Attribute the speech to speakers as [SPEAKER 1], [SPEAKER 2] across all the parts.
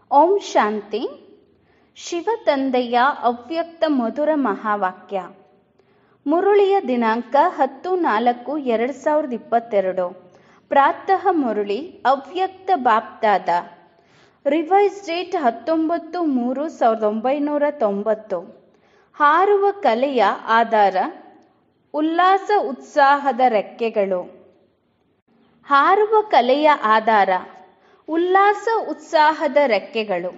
[SPEAKER 1] ಓಂ ಶಾಂತಿ ಶಿವತಂದೆಯ ಅವ್ಯಕ್ತ ಮಧುರ ಮಹಾವಾಕ್ಯ ಮುರುಳಿಯ ದಿನಾಂಕ ಹತ್ತು ನಾಲ್ಕು ಎರಡು ಸಾವಿರದ ಇಪ್ಪತ್ತೆರಡು ಪ್ರಾತಃ ಮುರುಳಿ ಅವ್ಯಕ್ತ ಬಾಪ್ದಾದ ರಿವೈಸ್ ಡೇಟ್ ಹತ್ತೊಂಬತ್ತು ಮೂರು ಸಾವಿರದ ಒಂಬೈನೂರ ತೊಂಬತ್ತು ಹಾರುವ ಕಲೆಯ ಆಧಾರ ಉಲ್ಲಾಸ ಉತ್ಸಾಹದ ರೆಕ್ಕೆಗಳು ಹಾರುವ ಕಲೆಯ ಆಧಾರ ಉಲ್ಲಾಸ ಉತ್ಸಾಹದ ರೆಕ್ಕೆಗಳು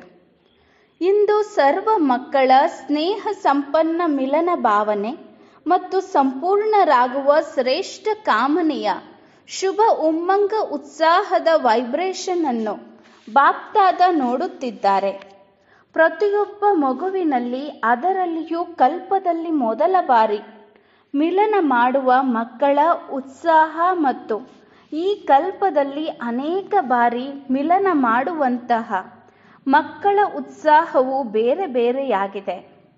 [SPEAKER 1] ಇಂದು ಸರ್ವ ಮಕ್ಕಳ ಸ್ನೇಹ ಸಂಪನ್ನ ಮಿಲನ ಭಾವನೆ ಮತ್ತು ಸಂಪೂರ್ಣರಾಗುವ ಶ್ರೇಷ್ಠ ಕಾಮನೆಯ ಶುಭ ಉಮ್ಮಂಗ ಉತ್ಸಾಹದ ವೈಬ್ರೇಷನ್ ಅನ್ನು ಬಾಪ್ತಾದ ನೋಡುತ್ತಿದ್ದಾರೆ ಪ್ರತಿಯೊಬ್ಬ ಮಗುವಿನಲ್ಲಿ ಅದರಲ್ಲಿಯೂ ಕಲ್ಪದಲ್ಲಿ ಮೊದಲ ಬಾರಿ ಮಿಲನ ಮಾಡುವ ಮಕ್ಕಳ ಉತ್ಸಾಹ ಮತ್ತು ಈ ಕಲ್ಪದಲ್ಲಿ ಅನೇಕ ಬಾರಿ ಮಿಲನ ಮಾಡುವಂತಹ ಮಕ್ಕಳ ಉತ್ಸಾಹವು ಬೇರೆ ಬೇರೆಯಾಗಿದೆ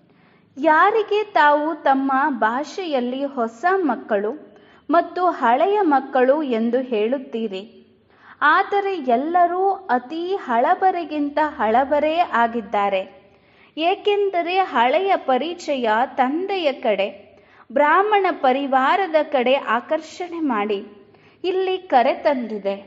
[SPEAKER 1] ಯಾರಿಗೆ ತಾವು ತಮ್ಮ ಭಾಷೆಯಲ್ಲಿ ಹೊಸ ಮಕ್ಕಳು ಮತ್ತು ಹಳೆಯ ಮಕ್ಕಳು ಎಂದು ಹೇಳುತ್ತೀರಿ ಆದರೆ ಎಲ್ಲರೂ ಅತಿ ಹಳಬರಿಗಿಂತ ಹಳಬರೇ ಆಗಿದ್ದಾರೆ ಏಕೆಂದರೆ ಹಳೆಯ ಪರಿಚಯ ತಂದೆಯ ಕಡೆ ಬ್ರಾಹ್ಮಣ ಪರಿವಾರದ ಕಡೆ ಆಕರ್ಷಣೆ ಮಾಡಿ ಇಲ್ಲಿ ಕರೆತಂದಿದೆ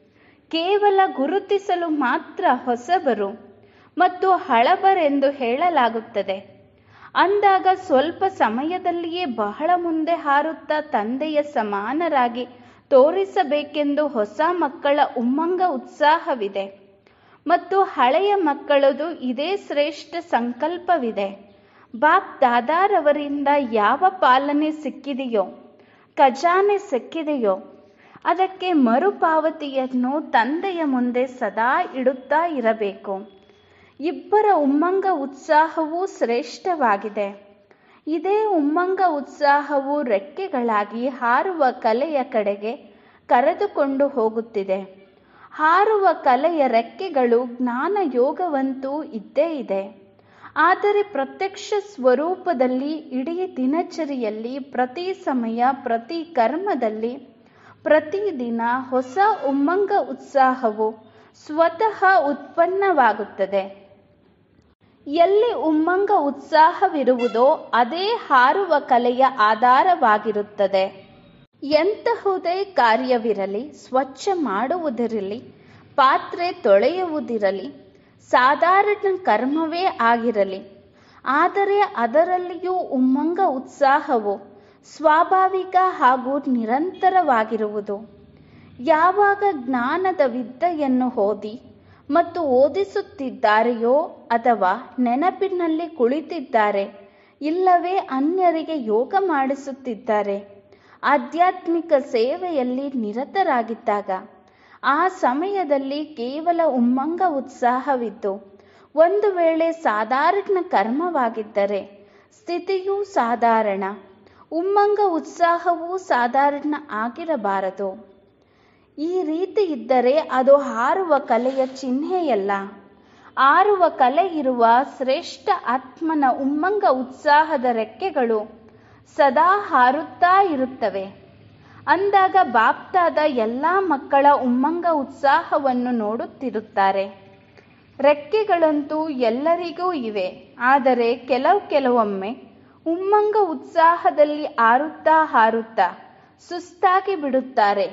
[SPEAKER 1] ಕೇವಲ ಗುರುತಿಸಲು ಮಾತ್ರ ಹೊಸಬರು ಮತ್ತು ಹಳಬರೆಂದು ಹೇಳಲಾಗುತ್ತದೆ ಅಂದಾಗ ಸ್ವಲ್ಪ ಸಮಯದಲ್ಲಿಯೇ ಬಹಳ ಮುಂದೆ ಹಾರುತ್ತಾ ತಂದೆಯ ಸಮಾನರಾಗಿ ತೋರಿಸಬೇಕೆಂದು ಹೊಸ ಮಕ್ಕಳ ಉಮ್ಮಂಗ ಉತ್ಸಾಹವಿದೆ ಮತ್ತು ಹಳೆಯ ಮಕ್ಕಳದು ಇದೇ ಶ್ರೇಷ್ಠ ಸಂಕಲ್ಪವಿದೆ ಬಾಪ್ ದಾದಾರವರಿಂದ ಯಾವ ಪಾಲನೆ ಸಿಕ್ಕಿದೆಯೋ ಖಜಾನೆ ಸಿಕ್ಕಿದೆಯೋ ಅದಕ್ಕೆ ಮರುಪಾವತಿಯನ್ನು ತಂದೆಯ ಮುಂದೆ ಸದಾ ಇಡುತ್ತಾ ಇರಬೇಕು ಇಬ್ಬರ ಉಮ್ಮಂಗ ಉತ್ಸಾಹವೂ ಶ್ರೇಷ್ಠವಾಗಿದೆ ಇದೇ ಉಮ್ಮಂಗ ಉತ್ಸಾಹವು ರೆಕ್ಕೆಗಳಾಗಿ ಹಾರುವ ಕಲೆಯ ಕಡೆಗೆ ಕರೆದುಕೊಂಡು ಹೋಗುತ್ತಿದೆ ಹಾರುವ ಕಲೆಯ ರೆಕ್ಕೆಗಳು ಜ್ಞಾನ ಯೋಗವಂತೂ ಇದ್ದೇ ಇದೆ ಆದರೆ ಪ್ರತ್ಯಕ್ಷ ಸ್ವರೂಪದಲ್ಲಿ ಇಡೀ ದಿನಚರಿಯಲ್ಲಿ ಪ್ರತಿ ಸಮಯ ಪ್ರತಿ ಕರ್ಮದಲ್ಲಿ ಪ್ರತಿದಿನ ಹೊಸ ಉಮ್ಮಂಗ ಉತ್ಸಾಹವು ಸ್ವತಃ ಉತ್ಪನ್ನವಾಗುತ್ತದೆ ಎಲ್ಲಿ ಉಮ್ಮಂಗ ಉತ್ಸಾಹವಿರುವುದೋ ಅದೇ ಹಾರುವ ಕಲೆಯ ಆಧಾರವಾಗಿರುತ್ತದೆ ಎಂತಹುದೇ ಕಾರ್ಯವಿರಲಿ ಸ್ವಚ್ಛ ಮಾಡುವುದಿರಲಿ ಪಾತ್ರೆ ತೊಳೆಯುವುದಿರಲಿ ಸಾಧಾರಣ ಕರ್ಮವೇ ಆಗಿರಲಿ ಆದರೆ ಅದರಲ್ಲಿಯೂ ಉಮ್ಮಂಗ ಉತ್ಸಾಹವು ಸ್ವಾಭಾವಿಕ ಹಾಗೂ ನಿರಂತರವಾಗಿರುವುದು ಯಾವಾಗ ಜ್ಞಾನದ ವಿದ್ಯೆಯನ್ನು ಓದಿ ಮತ್ತು ಓದಿಸುತ್ತಿದ್ದಾರೆಯೋ ಅಥವಾ ನೆನಪಿನಲ್ಲಿ ಕುಳಿತಿದ್ದಾರೆ ಇಲ್ಲವೇ ಅನ್ಯರಿಗೆ ಯೋಗ ಮಾಡಿಸುತ್ತಿದ್ದಾರೆ ಆಧ್ಯಾತ್ಮಿಕ ಸೇವೆಯಲ್ಲಿ ನಿರತರಾಗಿದ್ದಾಗ ಆ ಸಮಯದಲ್ಲಿ ಕೇವಲ ಉಮ್ಮಂಗ ಉತ್ಸಾಹವಿದ್ದು ಒಂದು ವೇಳೆ ಸಾಧಾರಣ ಕರ್ಮವಾಗಿದ್ದರೆ ಸ್ಥಿತಿಯೂ ಸಾಧಾರಣ ಉಮ್ಮಂಗ ಉತ್ಸಾಹವೂ ಸಾಧಾರಣ ಆಗಿರಬಾರದು ಈ ರೀತಿ ಇದ್ದರೆ ಅದು ಹಾರುವ ಕಲೆಯ ಚಿಹ್ನೆಯಲ್ಲ ಆರುವ ಕಲೆ ಇರುವ ಶ್ರೇಷ್ಠ ಆತ್ಮನ ಉಮ್ಮಂಗ ಉತ್ಸಾಹದ ರೆಕ್ಕೆಗಳು ಸದಾ ಹಾರುತ್ತಾ ಇರುತ್ತವೆ ಅಂದಾಗ ಬಾಪ್ತಾದ ಎಲ್ಲ ಮಕ್ಕಳ ಉಮ್ಮಂಗ ಉತ್ಸಾಹವನ್ನು ನೋಡುತ್ತಿರುತ್ತಾರೆ ರೆಕ್ಕೆಗಳಂತೂ ಎಲ್ಲರಿಗೂ ಇವೆ ಆದರೆ ಕೆಲವು ಕೆಲವೊಮ್ಮೆ ಉಮ್ಮಂಗ ಉತ್ಸಾಹದಲ್ಲಿ ಹಾರುತ್ತಾ ಹಾರುತ್ತಾ ಸುಸ್ತಾಗಿ ಬಿಡುತ್ತಾರೆ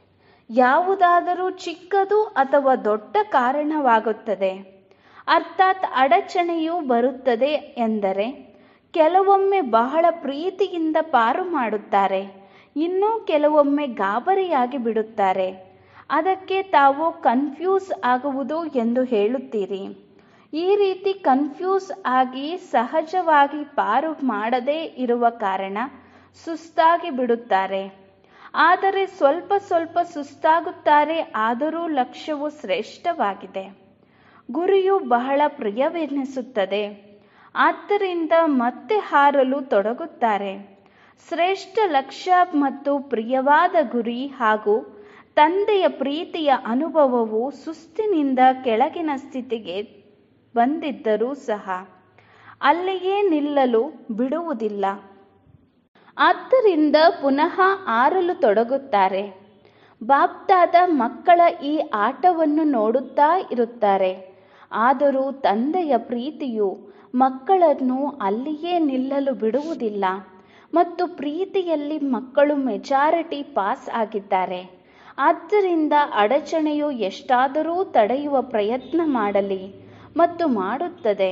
[SPEAKER 1] ಯಾವುದಾದರೂ ಚಿಕ್ಕದು ಅಥವಾ ದೊಡ್ಡ ಕಾರಣವಾಗುತ್ತದೆ ಅರ್ಥಾತ್ ಅಡಚಣೆಯೂ ಬರುತ್ತದೆ ಎಂದರೆ ಕೆಲವೊಮ್ಮೆ ಬಹಳ ಪ್ರೀತಿಯಿಂದ ಪಾರು ಮಾಡುತ್ತಾರೆ ಇನ್ನೂ ಕೆಲವೊಮ್ಮೆ ಗಾಬರಿಯಾಗಿ ಬಿಡುತ್ತಾರೆ ಅದಕ್ಕೆ ತಾವು ಕನ್ಫ್ಯೂಸ್ ಆಗುವುದು ಎಂದು ಹೇಳುತ್ತೀರಿ ಈ ರೀತಿ ಕನ್ಫ್ಯೂಸ್ ಆಗಿ ಸಹಜವಾಗಿ ಪಾರು ಮಾಡದೇ ಇರುವ ಕಾರಣ ಸುಸ್ತಾಗಿ ಬಿಡುತ್ತಾರೆ ಆದರೆ ಸ್ವಲ್ಪ ಸ್ವಲ್ಪ ಸುಸ್ತಾಗುತ್ತಾರೆ ಆದರೂ ಲಕ್ಷ್ಯವು ಶ್ರೇಷ್ಠವಾಗಿದೆ ಗುರಿಯು ಬಹಳ ಪ್ರಿಯವೆನಿಸುತ್ತದೆ ಆದ್ದರಿಂದ ಮತ್ತೆ ಹಾರಲು ತೊಡಗುತ್ತಾರೆ ಶ್ರೇಷ್ಠ ಲಕ್ಷ್ಯ ಮತ್ತು ಪ್ರಿಯವಾದ ಗುರಿ ಹಾಗೂ ತಂದೆಯ ಪ್ರೀತಿಯ ಅನುಭವವು ಸುಸ್ತಿನಿಂದ ಕೆಳಗಿನ ಸ್ಥಿತಿಗೆ ಬಂದಿದ್ದರೂ ಸಹ ಅಲ್ಲಿಯೇ ನಿಲ್ಲಲು ಬಿಡುವುದಿಲ್ಲ ಆದ್ದರಿಂದ ಪುನಃ ಆರಲು ತೊಡಗುತ್ತಾರೆ ಬಾಪ್ತಾದ ಮಕ್ಕಳ ಈ ಆಟವನ್ನು ನೋಡುತ್ತಾ ಇರುತ್ತಾರೆ ಆದರೂ ತಂದೆಯ ಪ್ರೀತಿಯು ಮಕ್ಕಳನ್ನು ಅಲ್ಲಿಯೇ ನಿಲ್ಲಲು ಬಿಡುವುದಿಲ್ಲ ಮತ್ತು ಪ್ರೀತಿಯಲ್ಲಿ ಮಕ್ಕಳು ಮೆಜಾರಿಟಿ ಪಾಸ್ ಆಗಿದ್ದಾರೆ ಆದ್ದರಿಂದ ಅಡಚಣೆಯು ಎಷ್ಟಾದರೂ ತಡೆಯುವ ಪ್ರಯತ್ನ ಮಾಡಲಿ ಮತ್ತು ಮಾಡುತ್ತದೆ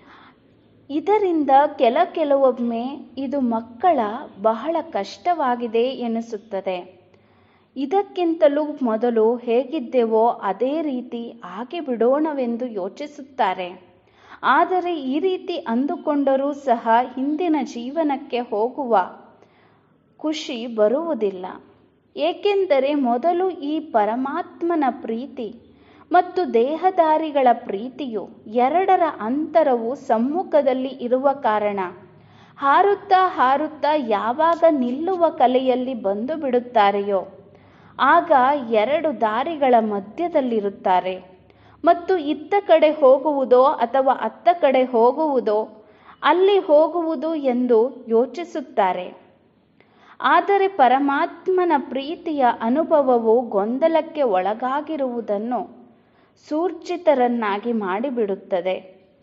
[SPEAKER 1] ಇದರಿಂದ ಕೆಲ ಕೆಲವೊಮ್ಮೆ ಇದು ಮಕ್ಕಳ ಬಹಳ ಕಷ್ಟವಾಗಿದೆ ಎನಿಸುತ್ತದೆ ಇದಕ್ಕಿಂತಲೂ ಮೊದಲು ಹೇಗಿದ್ದೆವೋ ಅದೇ ರೀತಿ ಆಗಿಬಿಡೋಣವೆಂದು ಯೋಚಿಸುತ್ತಾರೆ ಆದರೆ ಈ ರೀತಿ ಅಂದುಕೊಂಡರೂ ಸಹ ಹಿಂದಿನ ಜೀವನಕ್ಕೆ ಹೋಗುವ ಖುಷಿ ಬರುವುದಿಲ್ಲ ಏಕೆಂದರೆ ಮೊದಲು ಈ ಪರಮಾತ್ಮನ ಪ್ರೀತಿ ಮತ್ತು ದೇಹದಾರಿಗಳ ಪ್ರೀತಿಯು ಎರಡರ ಅಂತರವು ಸಮ್ಮುಖದಲ್ಲಿ ಇರುವ ಕಾರಣ ಹಾರುತ್ತಾ ಹಾರುತ್ತಾ ಯಾವಾಗ ನಿಲ್ಲುವ ಕಲೆಯಲ್ಲಿ ಬಂದು ಬಿಡುತ್ತಾರೆಯೋ ಆಗ ಎರಡು ದಾರಿಗಳ ಮಧ್ಯದಲ್ಲಿರುತ್ತಾರೆ ಮತ್ತು ಇತ್ತ ಕಡೆ ಹೋಗುವುದೋ ಅಥವಾ ಅತ್ತ ಕಡೆ ಹೋಗುವುದೋ ಅಲ್ಲಿ ಹೋಗುವುದು ಎಂದು ಯೋಚಿಸುತ್ತಾರೆ ಆದರೆ ಪರಮಾತ್ಮನ ಪ್ರೀತಿಯ ಅನುಭವವು ಗೊಂದಲಕ್ಕೆ ಒಳಗಾಗಿರುವುದನ್ನು ಸೂರ್ಜಿತರನ್ನಾಗಿ ಮಾಡಿಬಿಡುತ್ತದೆ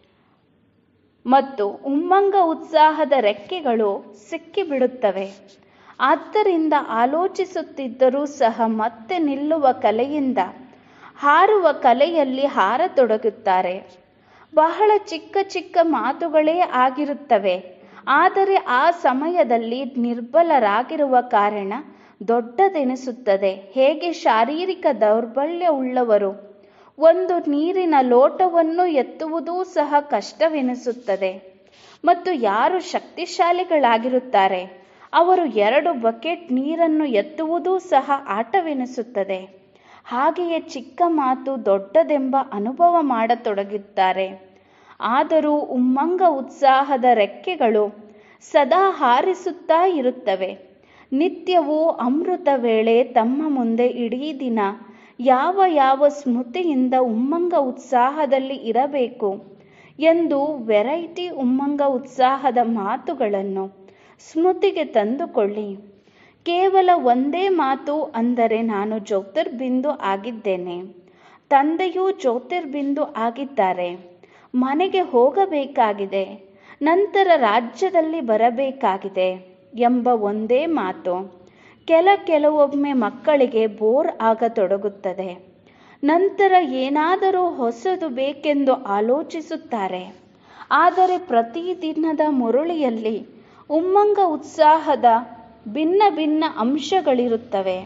[SPEAKER 1] ಮತ್ತು ಉಮ್ಮಂಗ ಉತ್ಸಾಹದ ರೆಕ್ಕೆಗಳು ಸಿಕ್ಕಿಬಿಡುತ್ತವೆ ಆದ್ದರಿಂದ ಆಲೋಚಿಸುತ್ತಿದ್ದರೂ ಸಹ ಮತ್ತೆ ನಿಲ್ಲುವ ಕಲೆಯಿಂದ ಹಾರುವ ಕಲೆಯಲ್ಲಿ ಹಾರತೊಡಗುತ್ತಾರೆ ಬಹಳ ಚಿಕ್ಕ ಚಿಕ್ಕ ಮಾತುಗಳೇ ಆಗಿರುತ್ತವೆ ಆದರೆ ಆ ಸಮಯದಲ್ಲಿ ನಿರ್ಬಲರಾಗಿರುವ ಕಾರಣ ದೊಡ್ಡದೆನಿಸುತ್ತದೆ ಹೇಗೆ ಶಾರೀರಿಕ ದೌರ್ಬಲ್ಯವುಳ್ಳವರು ಒಂದು ನೀರಿನ ಲೋಟವನ್ನು ಎತ್ತುವುದೂ ಸಹ ಕಷ್ಟವೆನಿಸುತ್ತದೆ ಮತ್ತು ಯಾರು ಶಕ್ತಿಶಾಲಿಗಳಾಗಿರುತ್ತಾರೆ ಅವರು ಎರಡು ಬಕೆಟ್ ನೀರನ್ನು ಎತ್ತುವುದೂ ಸಹ ಆಟವೆನಿಸುತ್ತದೆ ಹಾಗೆಯೇ ಚಿಕ್ಕ ಮಾತು ದೊಡ್ಡದೆಂಬ ಅನುಭವ ಮಾಡತೊಡಗುತ್ತಾರೆ ಆದರೂ ಉಮ್ಮಂಗ ಉತ್ಸಾಹದ ರೆಕ್ಕೆಗಳು ಸದಾ ಹಾರಿಸುತ್ತಾ ಇರುತ್ತವೆ ನಿತ್ಯವೂ ಅಮೃತ ವೇಳೆ ತಮ್ಮ ಮುಂದೆ ಇಡೀ ದಿನ ಯಾವ ಯಾವ ಸ್ಮೃತಿಯಿಂದ ಉಮ್ಮಂಗ ಉತ್ಸಾಹದಲ್ಲಿ ಇರಬೇಕು ಎಂದು ವೆರೈಟಿ ಉಮ್ಮಂಗ ಉತ್ಸಾಹದ ಮಾತುಗಳನ್ನು ಸ್ಮೃತಿಗೆ ತಂದುಕೊಳ್ಳಿ ಕೇವಲ ಒಂದೇ ಮಾತು ಅಂದರೆ ನಾನು ಜ್ಯೋತಿರ್ಬಿಂದು ಆಗಿದ್ದೇನೆ ತಂದೆಯೂ ಜ್ಯೋತಿರ್ಬಿಂದು ಆಗಿದ್ದಾರೆ ಮನೆಗೆ ಹೋಗಬೇಕಾಗಿದೆ ನಂತರ ರಾಜ್ಯದಲ್ಲಿ ಬರಬೇಕಾಗಿದೆ ಎಂಬ ಒಂದೇ ಮಾತು ಕೆಲ ಕೆಲವೊಮ್ಮೆ ಮಕ್ಕಳಿಗೆ ಬೋರ್ ಆಗತೊಡಗುತ್ತದೆ ನಂತರ ಏನಾದರೂ ಹೊಸದು ಬೇಕೆಂದು ಆಲೋಚಿಸುತ್ತಾರೆ ಆದರೆ ಪ್ರತಿದಿನದ ಮುರುಳಿಯಲ್ಲಿ ಉಮ್ಮಂಗ ಉತ್ಸಾಹದ ಭಿನ್ನ ಭಿನ್ನ ಅಂಶಗಳಿರುತ್ತವೆ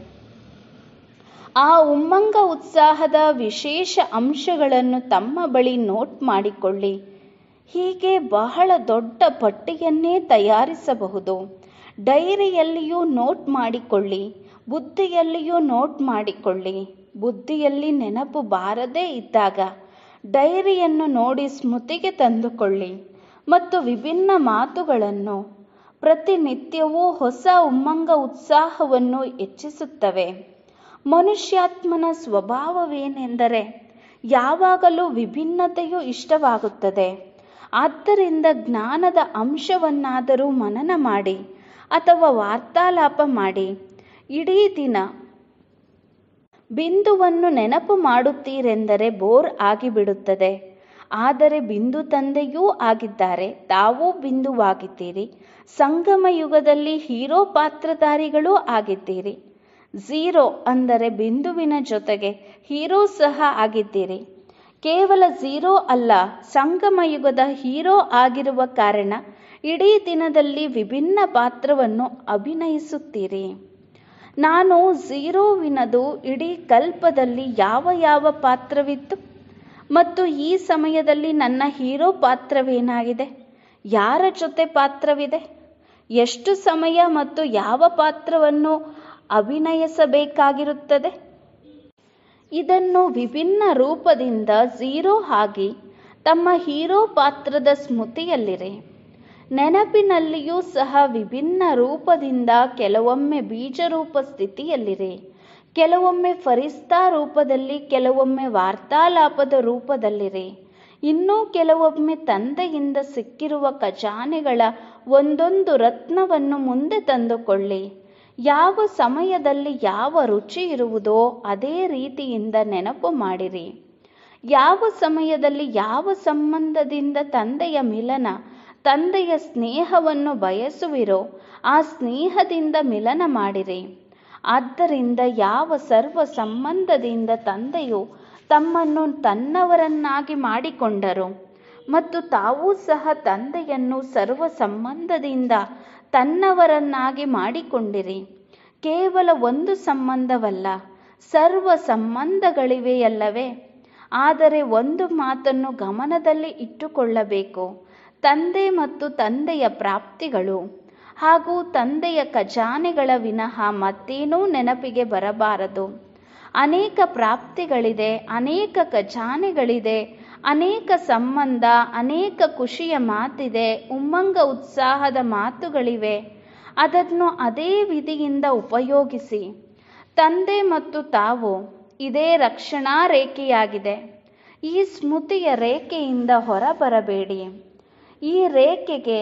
[SPEAKER 1] ಆ ಉಮ್ಮಂಗ ಉತ್ಸಾಹದ ವಿಶೇಷ ಅಂಶಗಳನ್ನು ತಮ್ಮ ಬಳಿ ನೋಟ್ ಮಾಡಿಕೊಳ್ಳಿ ಹೀಗೆ ಬಹಳ ದೊಡ್ಡ ಪಟ್ಟಿಯನ್ನೇ ತಯಾರಿಸಬಹುದು ಡೈರಿಯಲ್ಲಿಯೂ ನೋಟ್ ಮಾಡಿಕೊಳ್ಳಿ ಬುದ್ಧಿಯಲ್ಲಿಯೂ ನೋಟ್ ಮಾಡಿಕೊಳ್ಳಿ ಬುದ್ಧಿಯಲ್ಲಿ ನೆನಪು ಬಾರದೇ ಇದ್ದಾಗ ಡೈರಿಯನ್ನು ನೋಡಿ ಸ್ಮೃತಿಗೆ ತಂದುಕೊಳ್ಳಿ ಮತ್ತು ವಿಭಿನ್ನ ಮಾತುಗಳನ್ನು ಪ್ರತಿನಿತ್ಯವೂ ಹೊಸ ಉಮ್ಮಂಗ ಉತ್ಸಾಹವನ್ನು ಹೆಚ್ಚಿಸುತ್ತವೆ ಮನುಷ್ಯಾತ್ಮನ ಸ್ವಭಾವವೇನೆಂದರೆ ಯಾವಾಗಲೂ ವಿಭಿನ್ನತೆಯು ಇಷ್ಟವಾಗುತ್ತದೆ ಆದ್ದರಿಂದ ಜ್ಞಾನದ ಅಂಶವನ್ನಾದರೂ ಮನನ ಮಾಡಿ ಅಥವಾ ವಾರ್ತಾಲಾಪ ಮಾಡಿ ಇಡೀ ದಿನ ಬಿಂದುವನ್ನು ನೆನಪು ಮಾಡುತ್ತೀರೆಂದರೆ ಬೋರ್ ಆಗಿಬಿಡುತ್ತದೆ ಆದರೆ ಬಿಂದು ತಂದೆಯೂ ಆಗಿದ್ದಾರೆ ತಾವೂ ಬಿಂದುವಾಗಿದ್ದೀರಿ ಸಂಗಮ ಯುಗದಲ್ಲಿ ಹೀರೋ ಪಾತ್ರಧಾರಿಗಳೂ ಆಗಿದ್ದೀರಿ ಝೀರೋ ಅಂದರೆ ಬಿಂದುವಿನ ಜೊತೆಗೆ ಹೀರೋ ಸಹ ಆಗಿದ್ದೀರಿ ಕೇವಲ ಝೀರೋ ಅಲ್ಲ ಸಂಗಮ ಯುಗದ ಹೀರೋ ಆಗಿರುವ ಕಾರಣ ಇಡೀ ದಿನದಲ್ಲಿ ವಿಭಿನ್ನ ಪಾತ್ರವನ್ನು ಅಭಿನಯಿಸುತ್ತೀರಿ ನಾನು ಝೀರೋವಿನದು ಇಡೀ ಕಲ್ಪದಲ್ಲಿ ಯಾವ ಯಾವ ಪಾತ್ರವಿತ್ತು ಮತ್ತು ಈ ಸಮಯದಲ್ಲಿ ನನ್ನ ಹೀರೋ ಪಾತ್ರವೇನಾಗಿದೆ ಯಾರ ಜೊತೆ ಪಾತ್ರವಿದೆ ಎಷ್ಟು ಸಮಯ ಮತ್ತು ಯಾವ ಪಾತ್ರವನ್ನು ಅಭಿನಯಿಸಬೇಕಾಗಿರುತ್ತದೆ ಇದನ್ನು ವಿಭಿನ್ನ ರೂಪದಿಂದ ಝೀರೋ ಆಗಿ ತಮ್ಮ ಹೀರೋ ಪಾತ್ರದ ಸ್ಮೃತಿಯಲ್ಲಿರಿ ನೆನಪಿನಲ್ಲಿಯೂ ಸಹ ವಿಭಿನ್ನ ರೂಪದಿಂದ ಕೆಲವೊಮ್ಮೆ ಬೀಜರೂಪ ಸ್ಥಿತಿಯಲ್ಲಿರಿ ಕೆಲವೊಮ್ಮೆ ಫರಿಸ್ತಾ ರೂಪದಲ್ಲಿ ಕೆಲವೊಮ್ಮೆ ವಾರ್ತಾಲಾಪದ ರೂಪದಲ್ಲಿರಿ ಇನ್ನೂ ಕೆಲವೊಮ್ಮೆ ತಂದೆಯಿಂದ ಸಿಕ್ಕಿರುವ ಖಜಾನೆಗಳ ಒಂದೊಂದು ರತ್ನವನ್ನು ಮುಂದೆ ತಂದುಕೊಳ್ಳಿ ಯಾವ ಸಮಯದಲ್ಲಿ ಯಾವ ರುಚಿ ಇರುವುದೋ ಅದೇ ರೀತಿಯಿಂದ ನೆನಪು ಮಾಡಿರಿ ಯಾವ ಸಮಯದಲ್ಲಿ ಯಾವ ಸಂಬಂಧದಿಂದ ತಂದೆಯ ಮಿಲನ ತಂದೆಯ ಸ್ನೇಹವನ್ನು ಬಯಸುವಿರೋ ಆ ಸ್ನೇಹದಿಂದ ಮಿಲನ ಮಾಡಿರಿ ಆದ್ದರಿಂದ ಯಾವ ಸರ್ವ ಸಂಬಂಧದಿಂದ ತಂದೆಯು ತಮ್ಮನ್ನು ತನ್ನವರನ್ನಾಗಿ ಮಾಡಿಕೊಂಡರು ಮತ್ತು ತಾವೂ ಸಹ ತಂದೆಯನ್ನು ಸರ್ವ ಸಂಬಂಧದಿಂದ ತನ್ನವರನ್ನಾಗಿ ಮಾಡಿಕೊಂಡಿರಿ ಕೇವಲ ಒಂದು ಸಂಬಂಧವಲ್ಲ ಸರ್ವ ಸಂಬಂಧಗಳಿವೆಯಲ್ಲವೇ ಆದರೆ ಒಂದು ಮಾತನ್ನು ಗಮನದಲ್ಲಿ ಇಟ್ಟುಕೊಳ್ಳಬೇಕು ತಂದೆ ಮತ್ತು ತಂದೆಯ ಪ್ರಾಪ್ತಿಗಳು ಹಾಗೂ ತಂದೆಯ ಖಜಾನೆಗಳ ವಿನಃ ಮತ್ತೇನೂ ನೆನಪಿಗೆ ಬರಬಾರದು ಅನೇಕ ಪ್ರಾಪ್ತಿಗಳಿದೆ ಅನೇಕ ಖಜಾನೆಗಳಿದೆ ಅನೇಕ ಸಂಬಂಧ ಅನೇಕ ಖುಷಿಯ ಮಾತಿದೆ ಉಮ್ಮಂಗ ಉತ್ಸಾಹದ ಮಾತುಗಳಿವೆ ಅದನ್ನು ಅದೇ ವಿಧಿಯಿಂದ ಉಪಯೋಗಿಸಿ ತಂದೆ ಮತ್ತು ತಾವು ಇದೇ ರಕ್ಷಣಾ ರೇಖೆಯಾಗಿದೆ ಈ ಸ್ಮೃತಿಯ ರೇಖೆಯಿಂದ ಹೊರಬರಬೇಡಿ ಈ ರೇಖೆಗೆ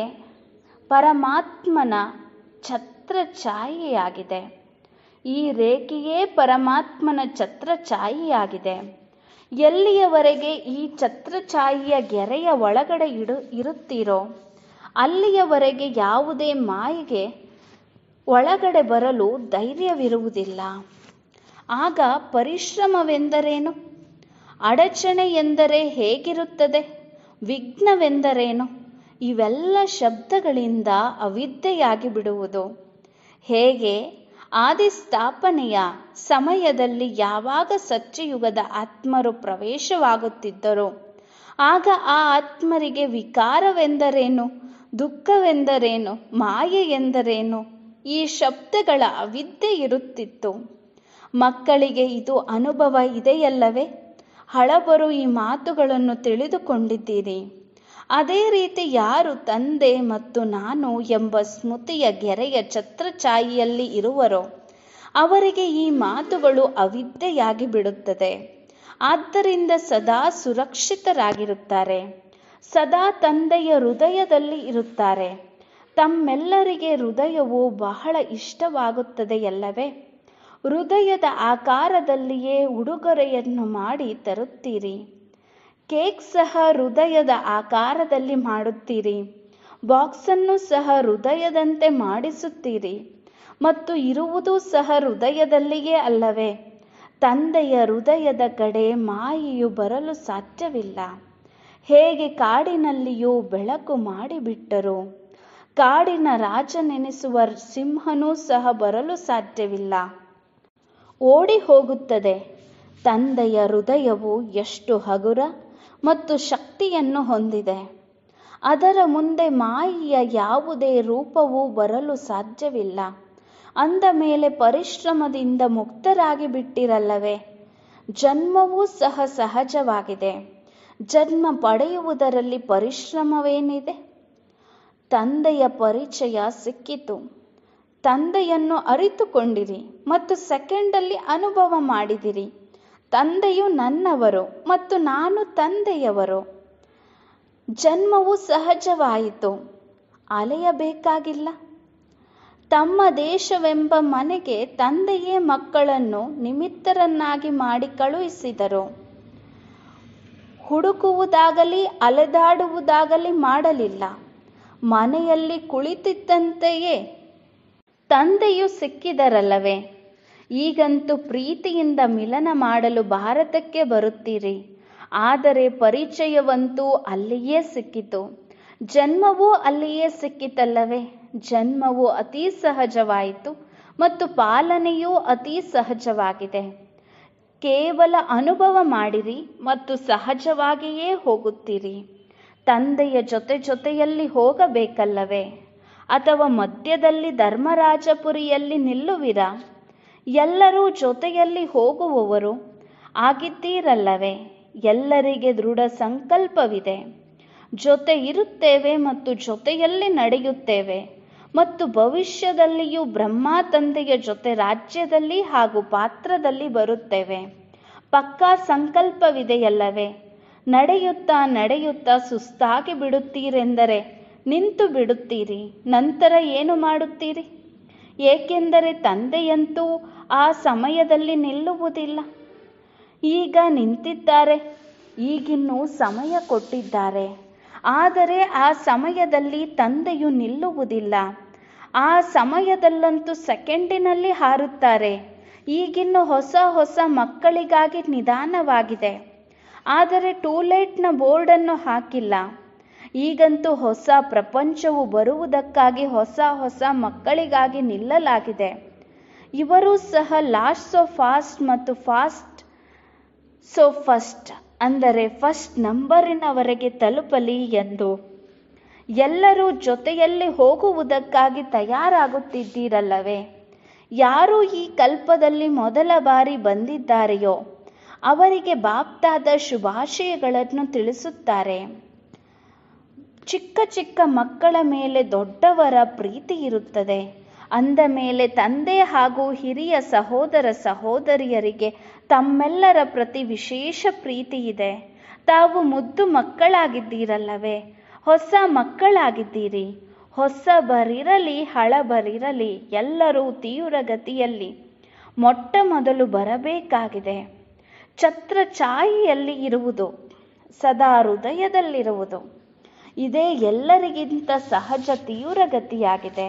[SPEAKER 1] ಪರಮಾತ್ಮನ ಛತ್ರ ಛಾಯೆಯಾಗಿದೆ ಈ ರೇಖೆಯೇ ಪರಮಾತ್ಮನ ಛತ್ರ ಛಾಯೆಯಾಗಿದೆ ಎಲ್ಲಿಯವರೆಗೆ ಈ ಛತ್ರಛಾಯೆಯ ಗೆರೆಯ ಒಳಗಡೆ ಇಡು ಇರುತ್ತೀರೋ ಅಲ್ಲಿಯವರೆಗೆ ಯಾವುದೇ ಮಾಯಿಗೆ ಒಳಗಡೆ ಬರಲು ಧೈರ್ಯವಿರುವುದಿಲ್ಲ ಆಗ ಪರಿಶ್ರಮವೆಂದರೇನು ಅಡಚಣೆ ಎಂದರೆ ಹೇಗಿರುತ್ತದೆ ವಿಘ್ನವೆಂದರೇನು ಇವೆಲ್ಲ ಶಬ್ದಗಳಿಂದ ಅವಿದ್ಯೆಯಾಗಿ ಬಿಡುವುದು ಹೇಗೆ ಆದಿಸ್ಥಾಪನೆಯ ಸಮಯದಲ್ಲಿ ಯಾವಾಗ ಸತ್ಯಯುಗದ ಆತ್ಮರು ಪ್ರವೇಶವಾಗುತ್ತಿದ್ದರೋ ಆಗ ಆ ಆತ್ಮರಿಗೆ ವಿಕಾರವೆಂದರೇನು ದುಃಖವೆಂದರೇನು ಮಾಯೆ ಎಂದರೇನು ಈ ಶಬ್ದಗಳ ಅವಿದ್ಯೆ ಇರುತ್ತಿತ್ತು ಮಕ್ಕಳಿಗೆ ಇದು ಅನುಭವ ಇದೆಯಲ್ಲವೇ ಹಳಬರು ಈ ಮಾತುಗಳನ್ನು ತಿಳಿದುಕೊಂಡಿದ್ದೀರಿ ಅದೇ ರೀತಿ ಯಾರು ತಂದೆ ಮತ್ತು ನಾನು ಎಂಬ ಸ್ಮೃತಿಯ ಗೆರೆಯ ಛತ್ರಛಾಯಿಯಲ್ಲಿ ಇರುವರೋ ಅವರಿಗೆ ಈ ಮಾತುಗಳು ಅವಿದ್ಯೆಯಾಗಿ ಬಿಡುತ್ತದೆ ಆದ್ದರಿಂದ ಸದಾ ಸುರಕ್ಷಿತರಾಗಿರುತ್ತಾರೆ ಸದಾ ತಂದೆಯ ಹೃದಯದಲ್ಲಿ ಇರುತ್ತಾರೆ ತಮ್ಮೆಲ್ಲರಿಗೆ ಹೃದಯವು ಬಹಳ ಇಷ್ಟವಾಗುತ್ತದೆಯಲ್ಲವೇ ಹೃದಯದ ಆಕಾರದಲ್ಲಿಯೇ ಉಡುಗೊರೆಯನ್ನು ಮಾಡಿ ತರುತ್ತೀರಿ ಕೇಕ್ ಸಹ ಹೃದಯದ ಆಕಾರದಲ್ಲಿ ಮಾಡುತ್ತೀರಿ ಬಾಕ್ಸನ್ನು ಸಹ ಹೃದಯದಂತೆ ಮಾಡಿಸುತ್ತೀರಿ ಮತ್ತು ಇರುವುದೂ ಸಹ ಹೃದಯದಲ್ಲಿಯೇ ಅಲ್ಲವೇ ತಂದೆಯ ಹೃದಯದ ಕಡೆ ಮಾಯೆಯು ಬರಲು ಸಾಧ್ಯವಿಲ್ಲ ಹೇಗೆ ಕಾಡಿನಲ್ಲಿಯೂ ಬೆಳಕು ಮಾಡಿಬಿಟ್ಟರು ಕಾಡಿನ ರಾಜನೆನಿಸುವ ಸಿಂಹನೂ ಸಹ ಬರಲು ಸಾಧ್ಯವಿಲ್ಲ ಓಡಿ ಹೋಗುತ್ತದೆ ತಂದೆಯ ಹೃದಯವು ಎಷ್ಟು ಹಗುರ ಮತ್ತು ಶಕ್ತಿಯನ್ನು ಹೊಂದಿದೆ ಅದರ ಮುಂದೆ ಮಾಯಿಯ ಯಾವುದೇ ರೂಪವೂ ಬರಲು ಸಾಧ್ಯವಿಲ್ಲ ಅಂದ ಮೇಲೆ ಪರಿಶ್ರಮದಿಂದ ಮುಕ್ತರಾಗಿ ಬಿಟ್ಟಿರಲ್ಲವೇ ಜನ್ಮವೂ ಸಹ ಸಹಜವಾಗಿದೆ ಜನ್ಮ ಪಡೆಯುವುದರಲ್ಲಿ ಪರಿಶ್ರಮವೇನಿದೆ ತಂದೆಯ ಪರಿಚಯ ಸಿಕ್ಕಿತು ತಂದೆಯನ್ನು ಅರಿತುಕೊಂಡಿರಿ ಮತ್ತು ಸೆಕೆಂಡಲ್ಲಿ ಅನುಭವ ಮಾಡಿದಿರಿ ತಂದೆಯು ನನ್ನವರು ಮತ್ತು ನಾನು ತಂದೆಯವರು ಜನ್ಮವು ಸಹಜವಾಯಿತು ಅಲೆಯಬೇಕಾಗಿಲ್ಲ ತಮ್ಮ ದೇಶವೆಂಬ ಮನೆಗೆ ತಂದೆಯೇ ಮಕ್ಕಳನ್ನು ನಿಮಿತ್ತರನ್ನಾಗಿ ಮಾಡಿ ಕಳುಹಿಸಿದರು ಹುಡುಕುವುದಾಗಲಿ ಅಲೆದಾಡುವುದಾಗಲಿ ಮಾಡಲಿಲ್ಲ ಮನೆಯಲ್ಲಿ ಕುಳಿತಿದ್ದಂತೆಯೇ ತಂದೆಯು ಸಿಕ್ಕಿದರಲ್ಲವೇ ಈಗಂತೂ ಪ್ರೀತಿಯಿಂದ ಮಿಲನ ಮಾಡಲು ಭಾರತಕ್ಕೆ ಬರುತ್ತೀರಿ ಆದರೆ ಪರಿಚಯವಂತೂ ಅಲ್ಲಿಯೇ ಸಿಕ್ಕಿತು ಜನ್ಮವೂ ಅಲ್ಲಿಯೇ ಸಿಕ್ಕಿತಲ್ಲವೇ ಜನ್ಮವು ಅತಿ ಸಹಜವಾಯಿತು ಮತ್ತು ಪಾಲನೆಯೂ ಅತಿ ಸಹಜವಾಗಿದೆ ಕೇವಲ ಅನುಭವ ಮಾಡಿರಿ ಮತ್ತು ಸಹಜವಾಗಿಯೇ ಹೋಗುತ್ತೀರಿ ತಂದೆಯ ಜೊತೆ ಜೊತೆಯಲ್ಲಿ ಹೋಗಬೇಕಲ್ಲವೇ ಅಥವಾ ಮಧ್ಯದಲ್ಲಿ ಧರ್ಮರಾಜಪುರಿಯಲ್ಲಿ ನಿಲ್ಲುವಿರಾ ಎಲ್ಲರೂ ಜೊತೆಯಲ್ಲಿ ಹೋಗುವವರು ಆಗಿದ್ದೀರಲ್ಲವೇ ಎಲ್ಲರಿಗೆ ದೃಢ ಸಂಕಲ್ಪವಿದೆ ಜೊತೆ ಇರುತ್ತೇವೆ ಮತ್ತು ಜೊತೆಯಲ್ಲಿ ನಡೆಯುತ್ತೇವೆ ಮತ್ತು ಭವಿಷ್ಯದಲ್ಲಿಯೂ ಬ್ರಹ್ಮ ತಂದೆಯ ಜೊತೆ ರಾಜ್ಯದಲ್ಲಿ ಹಾಗೂ ಪಾತ್ರದಲ್ಲಿ ಬರುತ್ತೇವೆ ಪಕ್ಕಾ ಸಂಕಲ್ಪವಿದೆಯಲ್ಲವೇ ನಡೆಯುತ್ತಾ ನಡೆಯುತ್ತಾ ಸುಸ್ತಾಗಿ ಬಿಡುತ್ತೀರೆಂದರೆ ನಿಂತು ಬಿಡುತ್ತೀರಿ ನಂತರ ಏನು ಮಾಡುತ್ತೀರಿ ಏಕೆಂದರೆ ತಂದೆಯಂತೂ ಆ ಸಮಯದಲ್ಲಿ ನಿಲ್ಲುವುದಿಲ್ಲ ಈಗ ನಿಂತಿದ್ದಾರೆ ಈಗಿನ್ನೂ ಸಮಯ ಕೊಟ್ಟಿದ್ದಾರೆ ಆದರೆ ಆ ಸಮಯದಲ್ಲಿ ತಂದೆಯು ನಿಲ್ಲುವುದಿಲ್ಲ ಆ ಸಮಯದಲ್ಲಂತೂ ಸೆಕೆಂಡಿನಲ್ಲಿ ಹಾರುತ್ತಾರೆ ಈಗಿನ್ನು ಹೊಸ ಹೊಸ ಮಕ್ಕಳಿಗಾಗಿ ನಿಧಾನವಾಗಿದೆ ಆದರೆ ಟೂಲೇಟ್ನ ಬೋರ್ಡನ್ನು ಹಾಕಿಲ್ಲ ಈಗಂತೂ ಹೊಸ ಪ್ರಪಂಚವು ಬರುವುದಕ್ಕಾಗಿ ಹೊಸ ಹೊಸ ಮಕ್ಕಳಿಗಾಗಿ ನಿಲ್ಲಲಾಗಿದೆ ಇವರೂ ಸಹ ಲಾಸ್ಟ್ ಸೋ ಫಾಸ್ಟ್ ಮತ್ತು ಫಾಸ್ಟ್ ಸೋ ಫಸ್ಟ್ ಅಂದರೆ ಫಸ್ಟ್ ನಂಬರಿನವರೆಗೆ ತಲುಪಲಿ ಎಂದು ಎಲ್ಲರೂ ಜೊತೆಯಲ್ಲಿ ಹೋಗುವುದಕ್ಕಾಗಿ ತಯಾರಾಗುತ್ತಿದ್ದೀರಲ್ಲವೇ ಯಾರು ಈ ಕಲ್ಪದಲ್ಲಿ ಮೊದಲ ಬಾರಿ ಬಂದಿದ್ದಾರೆಯೋ ಅವರಿಗೆ ಬಾಪ್ತಾದ ಶುಭಾಶಯಗಳನ್ನು ತಿಳಿಸುತ್ತಾರೆ ಚಿಕ್ಕ ಚಿಕ್ಕ ಮಕ್ಕಳ ಮೇಲೆ ದೊಡ್ಡವರ ಪ್ರೀತಿ ಇರುತ್ತದೆ ಅಂದ ಮೇಲೆ ತಂದೆ ಹಾಗೂ ಹಿರಿಯ ಸಹೋದರ ಸಹೋದರಿಯರಿಗೆ ತಮ್ಮೆಲ್ಲರ ಪ್ರತಿ ವಿಶೇಷ ಪ್ರೀತಿ ಇದೆ ತಾವು ಮುದ್ದು ಮಕ್ಕಳಾಗಿದ್ದೀರಲ್ಲವೇ ಹೊಸ ಮಕ್ಕಳಾಗಿದ್ದೀರಿ ಹೊಸ ಬರಿರಲಿ ಹಳ ಬರಿರಲಿ ಎಲ್ಲರೂ ತೀವ್ರಗತಿಯಲ್ಲಿ ಮೊಟ್ಟ ಮೊದಲು ಬರಬೇಕಾಗಿದೆ ಛತ್ರ ಛಾಯೆಯಲ್ಲಿ ಇರುವುದು ಸದಾ ಹೃದಯದಲ್ಲಿರುವುದು ಇದೇ ಎಲ್ಲರಿಗಿಂತ ಸಹಜ ತೀವ್ರಗತಿಯಾಗಿದೆ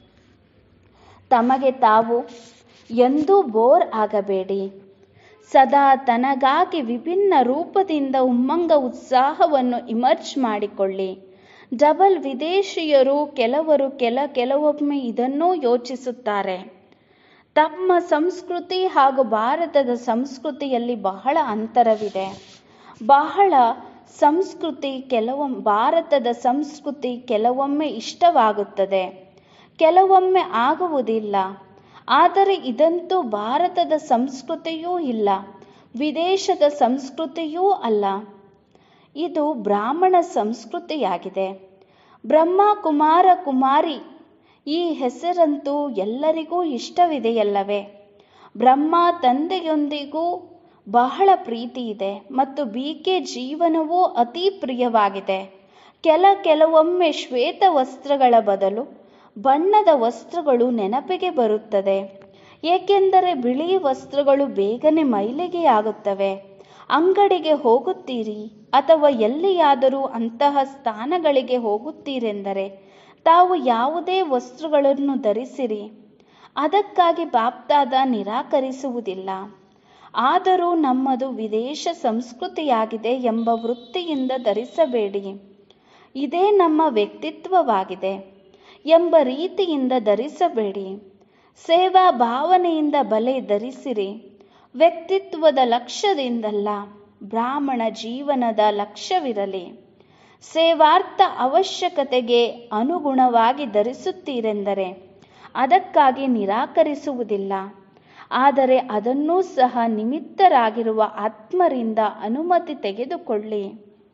[SPEAKER 1] ತಮಗೆ ತಾವು ಎಂದೂ ಬೋರ್ ಆಗಬೇಡಿ ಸದಾ ತನಗಾಗಿ ವಿಭಿನ್ನ ರೂಪದಿಂದ ಉಮ್ಮಂಗ ಉತ್ಸಾಹವನ್ನು ಇಮರ್ಜ್ ಮಾಡಿಕೊಳ್ಳಿ ಡಬಲ್ ವಿದೇಶಿಯರು ಕೆಲವರು ಕೆಲ ಕೆಲವೊಮ್ಮೆ ಇದನ್ನೂ ಯೋಚಿಸುತ್ತಾರೆ ತಮ್ಮ ಸಂಸ್ಕೃತಿ ಹಾಗೂ ಭಾರತದ ಸಂಸ್ಕೃತಿಯಲ್ಲಿ ಬಹಳ ಅಂತರವಿದೆ ಬಹಳ ಸಂಸ್ಕೃತಿ ಕೆಲವೊಮ್ಮೆ ಭಾರತದ ಸಂಸ್ಕೃತಿ ಕೆಲವೊಮ್ಮೆ ಇಷ್ಟವಾಗುತ್ತದೆ ಕೆಲವೊಮ್ಮೆ ಆಗುವುದಿಲ್ಲ ಆದರೆ ಇದಂತೂ ಭಾರತದ ಸಂಸ್ಕೃತಿಯೂ ಇಲ್ಲ ವಿದೇಶದ ಸಂಸ್ಕೃತಿಯೂ ಅಲ್ಲ ಇದು ಬ್ರಾಹ್ಮಣ ಸಂಸ್ಕೃತಿಯಾಗಿದೆ ಬ್ರಹ್ಮ ಕುಮಾರ ಕುಮಾರಿ ಈ ಹೆಸರಂತೂ ಎಲ್ಲರಿಗೂ ಇಷ್ಟವಿದೆಯಲ್ಲವೇ ಬ್ರಹ್ಮ ತಂದೆಯೊಂದಿಗೂ ಬಹಳ ಪ್ರೀತಿ ಇದೆ ಮತ್ತು ಬಿಕೆ ಜೀವನವೂ ಅತಿ ಪ್ರಿಯವಾಗಿದೆ ಕೆಲ ಕೆಲವೊಮ್ಮೆ ಶ್ವೇತ ವಸ್ತ್ರಗಳ ಬದಲು ಬಣ್ಣದ ವಸ್ತ್ರಗಳು ನೆನಪಿಗೆ ಬರುತ್ತದೆ ಏಕೆಂದರೆ ಬಿಳಿ ವಸ್ತ್ರಗಳು ಬೇಗನೆ ಮೈಲಿಗೆಯಾಗುತ್ತವೆ ಅಂಗಡಿಗೆ ಹೋಗುತ್ತೀರಿ ಅಥವಾ ಎಲ್ಲಿಯಾದರೂ ಅಂತಹ ಸ್ಥಾನಗಳಿಗೆ ಹೋಗುತ್ತೀರೆಂದರೆ ತಾವು ಯಾವುದೇ ವಸ್ತ್ರಗಳನ್ನು ಧರಿಸಿರಿ ಅದಕ್ಕಾಗಿ ಬಾಪ್ತಾದ ನಿರಾಕರಿಸುವುದಿಲ್ಲ ಆದರೂ ನಮ್ಮದು ವಿದೇಶ ಸಂಸ್ಕೃತಿಯಾಗಿದೆ ಎಂಬ ವೃತ್ತಿಯಿಂದ ಧರಿಸಬೇಡಿ ಇದೇ ನಮ್ಮ ವ್ಯಕ್ತಿತ್ವವಾಗಿದೆ ಎಂಬ ರೀತಿಯಿಂದ ಧರಿಸಬೇಡಿ ಸೇವಾ ಭಾವನೆಯಿಂದ ಬಲೆ ಧರಿಸಿರಿ ವ್ಯಕ್ತಿತ್ವದ ಲಕ್ಷ್ಯದಿಂದಲ್ಲ ಬ್ರಾಹ್ಮಣ ಜೀವನದ ಲಕ್ಷ್ಯವಿರಲಿ ಸೇವಾರ್ಥ ಅವಶ್ಯಕತೆಗೆ ಅನುಗುಣವಾಗಿ ಧರಿಸುತ್ತೀರೆಂದರೆ ಅದಕ್ಕಾಗಿ ನಿರಾಕರಿಸುವುದಿಲ್ಲ ಆದರೆ ಅದನ್ನೂ ಸಹ ನಿಮಿತ್ತರಾಗಿರುವ ಆತ್ಮರಿಂದ ಅನುಮತಿ ತೆಗೆದುಕೊಳ್ಳಿ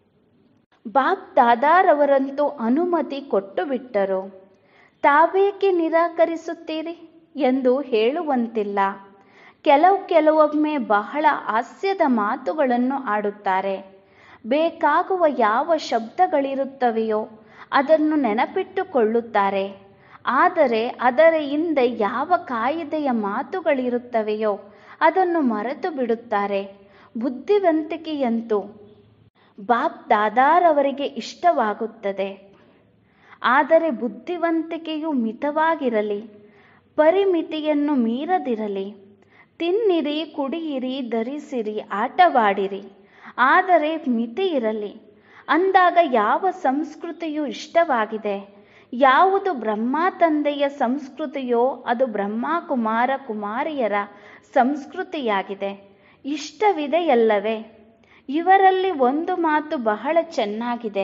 [SPEAKER 1] ಬಾಪ್ ದಾದಾರವರಂತೂ ಅನುಮತಿ ಕೊಟ್ಟು ಬಿಟ್ಟರು ತಾವೇಕೆ ನಿರಾಕರಿಸುತ್ತೀರಿ ಎಂದು ಹೇಳುವಂತಿಲ್ಲ ಕೆಲವು ಕೆಲವೊಮ್ಮೆ ಬಹಳ ಹಾಸ್ಯದ ಮಾತುಗಳನ್ನು ಆಡುತ್ತಾರೆ ಬೇಕಾಗುವ ಯಾವ ಶಬ್ದಗಳಿರುತ್ತವೆಯೋ ಅದನ್ನು ನೆನಪಿಟ್ಟುಕೊಳ್ಳುತ್ತಾರೆ ಆದರೆ ಅದರ ಹಿಂದೆ ಯಾವ ಕಾಯಿದೆಯ ಮಾತುಗಳಿರುತ್ತವೆಯೋ ಅದನ್ನು ಮರೆತು ಬಿಡುತ್ತಾರೆ ಬುದ್ಧಿವಂತಿಕೆಯಂತೂ ಬಾಪ್ ದಾದಾರವರಿಗೆ ಇಷ್ಟವಾಗುತ್ತದೆ ಆದರೆ ಬುದ್ಧಿವಂತಿಕೆಯು ಮಿತವಾಗಿರಲಿ ಪರಿಮಿತಿಯನ್ನು ಮೀರದಿರಲಿ ತಿನ್ನಿರಿ ಕುಡಿಯಿರಿ ಧರಿಸಿರಿ ಆಟವಾಡಿರಿ ಆದರೆ ಮಿತಿ ಇರಲಿ ಅಂದಾಗ ಯಾವ ಸಂಸ್ಕೃತಿಯು ಇಷ್ಟವಾಗಿದೆ ಯಾವುದು ಬ್ರಹ್ಮ ತಂದೆಯ ಸಂಸ್ಕೃತಿಯೋ ಅದು ಬ್ರಹ್ಮ ಕುಮಾರ ಕುಮಾರಿಯರ ಸಂಸ್ಕೃತಿಯಾಗಿದೆ ಇಷ್ಟವಿದೆಯಲ್ಲವೇ ಇವರಲ್ಲಿ ಒಂದು ಮಾತು ಬಹಳ ಚೆನ್ನಾಗಿದೆ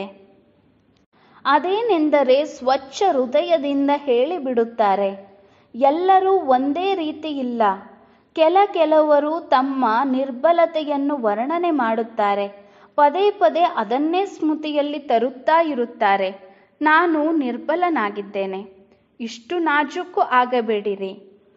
[SPEAKER 1] ಅದೇನೆಂದರೆ ಸ್ವಚ್ಛ ಹೃದಯದಿಂದ ಹೇಳಿಬಿಡುತ್ತಾರೆ ಎಲ್ಲರೂ ಒಂದೇ ರೀತಿ ಇಲ್ಲ ಕೆಲ ಕೆಲವರು ತಮ್ಮ ನಿರ್ಬಲತೆಯನ್ನು ವರ್ಣನೆ ಮಾಡುತ್ತಾರೆ ಪದೇ ಪದೇ ಅದನ್ನೇ ಸ್ಮೃತಿಯಲ್ಲಿ ತರುತ್ತಾ ಇರುತ್ತಾರೆ ನಾನು ನಿರ್ಬಲನಾಗಿದ್ದೇನೆ ಇಷ್ಟು ನಾಜೂಕು ಆಗಬೇಡಿರಿ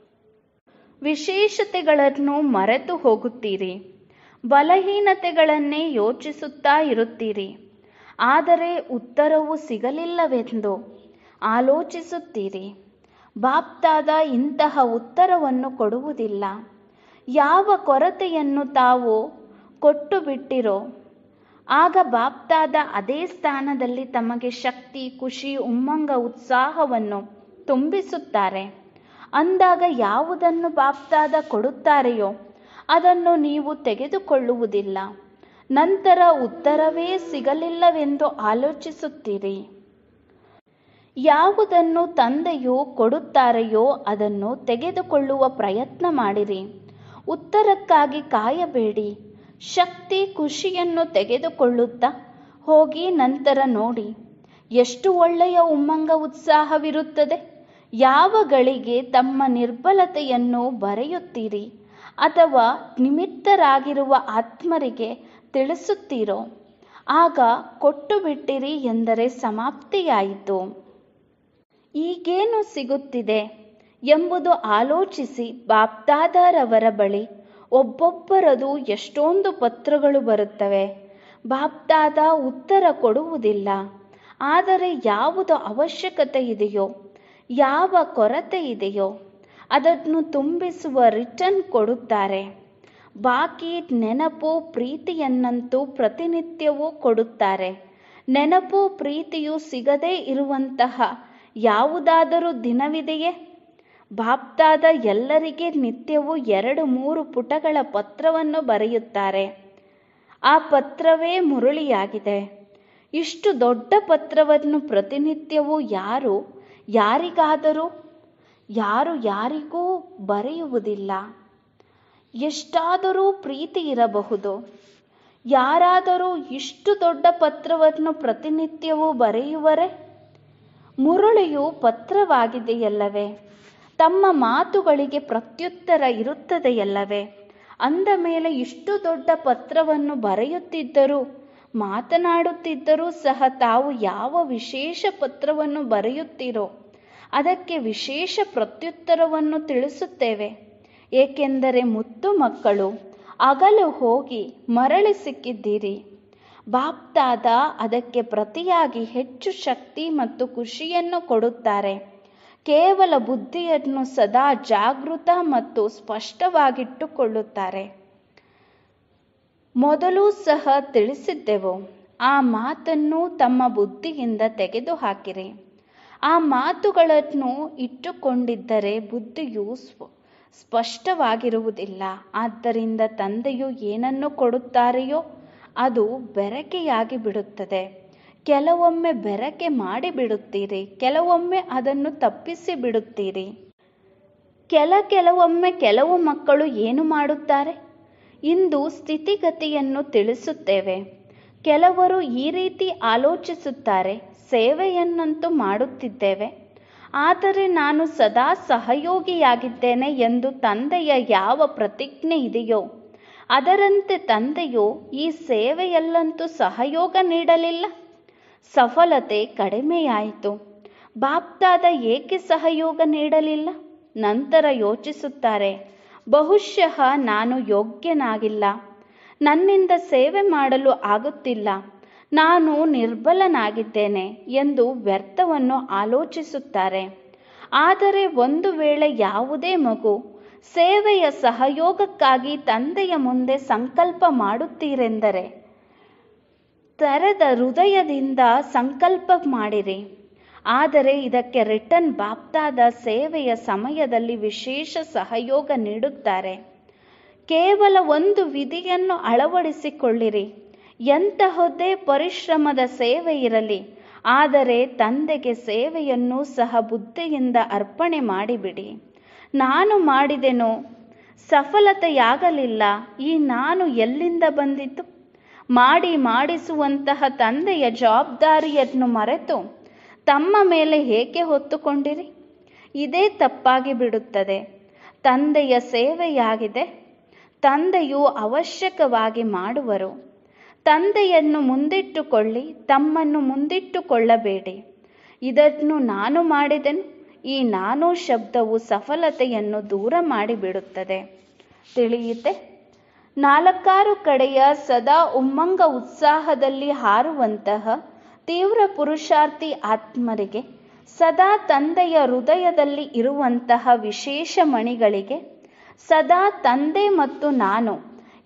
[SPEAKER 1] ವಿಶೇಷತೆಗಳನ್ನು ಮರೆತು ಹೋಗುತ್ತೀರಿ ಬಲಹೀನತೆಗಳನ್ನೇ ಯೋಚಿಸುತ್ತಾ ಇರುತ್ತೀರಿ ಆದರೆ ಉತ್ತರವು ಸಿಗಲಿಲ್ಲವೆಂದು ಆಲೋಚಿಸುತ್ತೀರಿ ಬಾಪ್ತಾದ ಇಂತಹ ಉತ್ತರವನ್ನು ಕೊಡುವುದಿಲ್ಲ ಯಾವ ಕೊರತೆಯನ್ನು ತಾವು ಕೊಟ್ಟು ಬಿಟ್ಟಿರೋ ಆಗ ಬಾಪ್ತಾದ ಅದೇ ಸ್ಥಾನದಲ್ಲಿ ತಮಗೆ ಶಕ್ತಿ ಖುಷಿ ಉಮ್ಮಂಗ ಉತ್ಸಾಹವನ್ನು ತುಂಬಿಸುತ್ತಾರೆ ಅಂದಾಗ ಯಾವುದನ್ನು ಬಾಪ್ತಾದ ಕೊಡುತ್ತಾರೆಯೋ ಅದನ್ನು ನೀವು ತೆಗೆದುಕೊಳ್ಳುವುದಿಲ್ಲ ನಂತರ ಉತ್ತರವೇ ಸಿಗಲಿಲ್ಲವೆಂದು ಆಲೋಚಿಸುತ್ತೀರಿ ಯಾವುದನ್ನು ತಂದೆಯು ಕೊಡುತ್ತಾರೆಯೋ ಅದನ್ನು ತೆಗೆದುಕೊಳ್ಳುವ ಪ್ರಯತ್ನ ಮಾಡಿರಿ ಉತ್ತರಕ್ಕಾಗಿ ಕಾಯಬೇಡಿ ಶಕ್ತಿ ಖುಷಿಯನ್ನು ತೆಗೆದುಕೊಳ್ಳುತ್ತಾ ಹೋಗಿ ನಂತರ ನೋಡಿ ಎಷ್ಟು ಒಳ್ಳೆಯ ಉಮ್ಮಂಗ ಉತ್ಸಾಹವಿರುತ್ತದೆ ಯಾವ ಗಳಿಗೆ ತಮ್ಮ ನಿರ್ಬಲತೆಯನ್ನು ಬರೆಯುತ್ತೀರಿ ಅಥವಾ ನಿಮಿತ್ತರಾಗಿರುವ ಆತ್ಮರಿಗೆ ತಿಳಿಸುತ್ತೀರೋ ಆಗ ಕೊಟ್ಟು ಬಿಟ್ಟಿರಿ ಎಂದರೆ ಸಮಾಪ್ತಿಯಾಯಿತು ಈಗೇನು ಸಿಗುತ್ತಿದೆ ಎಂಬುದು ಆಲೋಚಿಸಿ ಬಾಪ್ದಾದರವರ ಬಳಿ ಒಬ್ಬೊಬ್ಬರದು ಎಷ್ಟೊಂದು ಪತ್ರಗಳು ಬರುತ್ತವೆ ಬಾಪ್ದಾದ ಉತ್ತರ ಕೊಡುವುದಿಲ್ಲ ಆದರೆ ಯಾವುದು ಅವಶ್ಯಕತೆ ಇದೆಯೋ ಯಾವ ಕೊರತೆ ಇದೆಯೋ ಅದನ್ನು ತುಂಬಿಸುವ ರಿಟರ್ನ್ ಕೊಡುತ್ತಾರೆ ಬಾಕಿ ನೆನಪು ಪ್ರೀತಿಯನ್ನಂತೂ ಪ್ರತಿನಿತ್ಯವೂ ಕೊಡುತ್ತಾರೆ ನೆನಪು ಪ್ರೀತಿಯು ಸಿಗದೇ ಇರುವಂತಹ ಯಾವುದಾದರೂ ದಿನವಿದೆಯೇ ಬಾಪ್ತಾದ ಎಲ್ಲರಿಗೆ ನಿತ್ಯವೂ ಎರಡು ಮೂರು ಪುಟಗಳ ಪತ್ರವನ್ನು ಬರೆಯುತ್ತಾರೆ ಆ ಪತ್ರವೇ ಮುರುಳಿಯಾಗಿದೆ ಇಷ್ಟು ದೊಡ್ಡ ಪತ್ರವನ್ನು ಪ್ರತಿನಿತ್ಯವೂ ಯಾರು ಯಾರಿಗಾದರೂ ಯಾರು ಯಾರಿಗೂ ಬರೆಯುವುದಿಲ್ಲ ಎಷ್ಟಾದರೂ ಪ್ರೀತಿ ಇರಬಹುದು ಯಾರಾದರೂ ಇಷ್ಟು ದೊಡ್ಡ ಪತ್ರವನ್ನು ಪ್ರತಿನಿತ್ಯವೂ ಬರೆಯುವರೆ ಮುರುಳಿಯು ಪತ್ರವಾಗಿದೆಯಲ್ಲವೇ ತಮ್ಮ ಮಾತುಗಳಿಗೆ ಪ್ರತ್ಯುತ್ತರ ಇರುತ್ತದೆಯಲ್ಲವೇ ಅಂದ ಮೇಲೆ ಇಷ್ಟು ದೊಡ್ಡ ಪತ್ರವನ್ನು ಬರೆಯುತ್ತಿದ್ದರೂ ಮಾತನಾಡುತ್ತಿದ್ದರೂ ಸಹ ತಾವು ಯಾವ ವಿಶೇಷ ಪತ್ರವನ್ನು ಬರೆಯುತ್ತೀರೋ ಅದಕ್ಕೆ ವಿಶೇಷ ಪ್ರತ್ಯುತ್ತರವನ್ನು ತಿಳಿಸುತ್ತೇವೆ ಏಕೆಂದರೆ ಮುತ್ತು ಮಕ್ಕಳು ಅಗಲು ಹೋಗಿ ಮರಳಿ ಸಿಕ್ಕಿದ್ದೀರಿ ಬಾಪ್ತಾದ ಅದಕ್ಕೆ ಪ್ರತಿಯಾಗಿ ಹೆಚ್ಚು ಶಕ್ತಿ ಮತ್ತು ಖುಷಿಯನ್ನು ಕೊಡುತ್ತಾರೆ ಕೇವಲ ಬುದ್ಧಿಯನ್ನು ಸದಾ ಜಾಗೃತ ಮತ್ತು ಸ್ಪಷ್ಟವಾಗಿಟ್ಟುಕೊಳ್ಳುತ್ತಾರೆ ಮೊದಲು ಸಹ ತಿಳಿಸಿದ್ದೆವು ಆ ಮಾತನ್ನು ತಮ್ಮ ಬುದ್ಧಿಯಿಂದ ತೆಗೆದುಹಾಕಿರಿ ಆ ಮಾತುಗಳನ್ನು ಇಟ್ಟುಕೊಂಡಿದ್ದರೆ ಬುದ್ಧಿಯು ಸ್ವ ಸ್ಪಷ್ಟವಾಗಿರುವುದಿಲ್ಲ ಆದ್ದರಿಂದ ತಂದೆಯು ಏನನ್ನು ಕೊಡುತ್ತಾರೆಯೋ ಅದು ಬೆರಕೆಯಾಗಿ ಬಿಡುತ್ತದೆ ಕೆಲವೊಮ್ಮೆ ಬೆರಕೆ ಮಾಡಿಬಿಡುತ್ತೀರಿ ಕೆಲವೊಮ್ಮೆ ಅದನ್ನು ತಪ್ಪಿಸಿ ಬಿಡುತ್ತೀರಿ ಕೆಲ ಕೆಲವೊಮ್ಮೆ ಕೆಲವು ಮಕ್ಕಳು ಏನು ಮಾಡುತ್ತಾರೆ ಇಂದು ಸ್ಥಿತಿಗತಿಯನ್ನು ತಿಳಿಸುತ್ತೇವೆ ಕೆಲವರು ಈ ರೀತಿ ಆಲೋಚಿಸುತ್ತಾರೆ ಸೇವೆಯನ್ನಂತೂ ಮಾಡುತ್ತಿದ್ದೇವೆ ಆದರೆ ನಾನು ಸದಾ ಸಹಯೋಗಿಯಾಗಿದ್ದೇನೆ ಎಂದು ತಂದೆಯ ಯಾವ ಪ್ರತಿಜ್ಞೆ ಇದೆಯೋ ಅದರಂತೆ ತಂದೆಯು ಈ ಸೇವೆಯಲ್ಲಂತೂ ಸಹಯೋಗ ನೀಡಲಿಲ್ಲ ಸಫಲತೆ ಕಡಿಮೆಯಾಯಿತು ಬಾಪ್ತಾದ ಏಕೆ ಸಹಯೋಗ ನೀಡಲಿಲ್ಲ ನಂತರ ಯೋಚಿಸುತ್ತಾರೆ ಬಹುಶಃ ನಾನು ಯೋಗ್ಯನಾಗಿಲ್ಲ ನನ್ನಿಂದ ಸೇವೆ ಮಾಡಲು ಆಗುತ್ತಿಲ್ಲ ನಾನು ನಿರ್ಬಲನಾಗಿದ್ದೇನೆ ಎಂದು ವ್ಯರ್ಥವನ್ನು ಆಲೋಚಿಸುತ್ತಾರೆ ಆದರೆ ಒಂದು ವೇಳೆ ಯಾವುದೇ ಮಗು ಸೇವೆಯ ಸಹಯೋಗಕ್ಕಾಗಿ ತಂದೆಯ ಮುಂದೆ ಸಂಕಲ್ಪ ಮಾಡುತ್ತೀರೆಂದರೆ ತೆರೆದ ಹೃದಯದಿಂದ ಸಂಕಲ್ಪ ಮಾಡಿರಿ ಆದರೆ ಇದಕ್ಕೆ ರಿಟರ್ನ್ ಬಾಪ್ತಾದ ಸೇವೆಯ ಸಮಯದಲ್ಲಿ ವಿಶೇಷ ಸಹಯೋಗ ನೀಡುತ್ತಾರೆ ಕೇವಲ ಒಂದು ವಿಧಿಯನ್ನು ಅಳವಡಿಸಿಕೊಳ್ಳಿರಿ ಎಂತಹದ್ದೇ ಪರಿಶ್ರಮದ ಸೇವೆ ಇರಲಿ ಆದರೆ ತಂದೆಗೆ ಸೇವೆಯನ್ನು ಸಹ ಬುದ್ಧಿಯಿಂದ ಅರ್ಪಣೆ ಮಾಡಿಬಿಡಿ ನಾನು ಮಾಡಿದೆನೋ ಸಫಲತೆಯಾಗಲಿಲ್ಲ ಈ ನಾನು ಎಲ್ಲಿಂದ ಬಂದಿತು ಮಾಡಿ ಮಾಡಿಸುವಂತಹ ತಂದೆಯ ಜವಾಬ್ದಾರಿಯನ್ನು ಮರೆತು ತಮ್ಮ ಮೇಲೆ ಏಕೆ ಹೊತ್ತುಕೊಂಡಿರಿ ಇದೇ ತಪ್ಪಾಗಿ ಬಿಡುತ್ತದೆ ತಂದೆಯ ಸೇವೆಯಾಗಿದೆ ತಂದೆಯು ಅವಶ್ಯಕವಾಗಿ ಮಾಡುವರು ತಂದೆಯನ್ನು ಮುಂದಿಟ್ಟುಕೊಳ್ಳಿ ತಮ್ಮನ್ನು ಮುಂದಿಟ್ಟುಕೊಳ್ಳಬೇಡಿ ಇದನ್ನು ನಾನು ಮಾಡಿದೆನು ಈ ನಾನು ಶಬ್ದವು ಸಫಲತೆಯನ್ನು ದೂರ ಮಾಡಿಬಿಡುತ್ತದೆ ತಿಳಿಯುತ್ತೆ ನಾಲ್ಕಾರು ಕಡೆಯ ಸದಾ ಉಮ್ಮಂಗ ಉತ್ಸಾಹದಲ್ಲಿ ಹಾರುವಂತಹ ತೀವ್ರ ಪುರುಷಾರ್ಥಿ ಆತ್ಮರಿಗೆ ಸದಾ ತಂದೆಯ ಹೃದಯದಲ್ಲಿ ಇರುವಂತಹ ವಿಶೇಷ ಮಣಿಗಳಿಗೆ ಸದಾ ತಂದೆ ಮತ್ತು ನಾನು